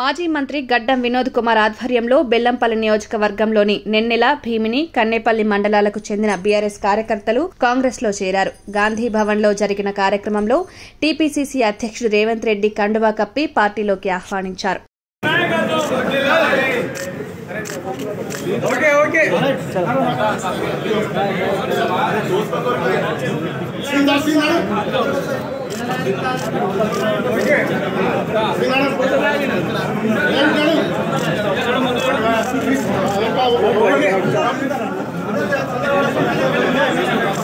మాజీ మంత్రి గడ్డం వినోద్ కుమార్ ఆధ్వర్యంలో బెల్లంపల్లి నియోజకవర్గంలోని నెన్నెల భీమిని కన్నేపల్లి మండలాలకు చెందిన బీఆర్ఎస్ కార్యకర్తలు కాంగ్రెస్ లో చేరారు గాంధీ భవన్ లో జరిగిన కార్యక్రమంలో టీపీసీసీ అధ్యక్షుడు రేవంత్ రెడ్డి కండువా కప్పి పార్టీలోకి ఆహ్వానించారు ఓకే ఓకే ఓకే